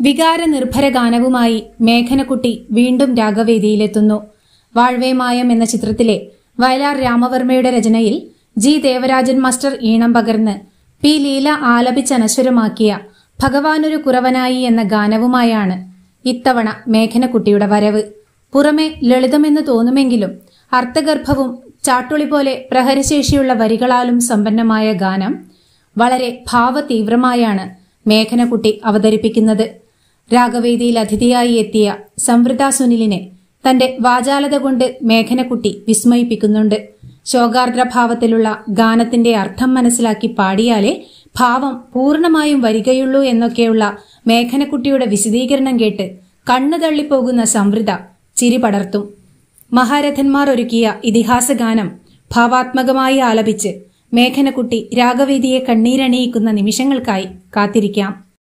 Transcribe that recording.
വികാരനിർഭര ഗാനവുമായി മേഘനക്കുട്ടി വീണ്ടും രാഗവേദിയിലെത്തുന്നു വാഴ്വേമായം എന്ന ചിത്രത്തിലെ വയലാർ രാമവർമ്മയുടെ രചനയിൽ ജി ദേവരാജൻ മാസ്റ്റർ ഈണം പകർന്ന് പി ലീല ആലപിച്ചനശ്വരമാക്കിയ ഭഗവാനൊരു കുറവനായി എന്ന ഗാനവുമായാണ് ഇത്തവണ മേഘനക്കുട്ടിയുടെ വരവ് പുറമെ ലളിതമെന്ന് തോന്നുമെങ്കിലും അർത്ഥഗർഭവും ചാട്ടുളി പോലെ പ്രഹരശേഷിയുള്ള വരികളാലും സമ്പന്നമായ ഗാനം വളരെ ഭാവതീവ്രമായാണ് മേഘനക്കുട്ടി അവതരിപ്പിക്കുന്നത് രാഗവേദിയിൽ അതിഥിയായി എത്തിയ സംവൃത സുനിലിനെ തന്റെ വാചാലത കൊണ്ട് മേഘനക്കുട്ടി വിസ്മയിപ്പിക്കുന്നുണ്ട് ശോകാർദ്രഭാവത്തിലുള്ള ഗാനത്തിന്റെ അർത്ഥം മനസ്സിലാക്കി പാടിയാലേ ഭാവം പൂർണ്ണമായും വരികയുള്ളൂ എന്നൊക്കെയുള്ള മേഘനക്കുട്ടിയുടെ വിശദീകരണം കേട്ട് കണ്ണു തള്ളിപ്പോകുന്ന സംവൃത ചിരി പടർത്തും മഹാരഥന്മാർ ഒരുക്കിയ ഇതിഹാസഗാനം ഭാവാത്മകമായി ആലപിച്ച് മേഘനക്കുട്ടി രാഗവേദിയെ കണ്ണീരണിയിക്കുന്ന നിമിഷങ്ങൾക്കായി കാത്തിരിക്കാം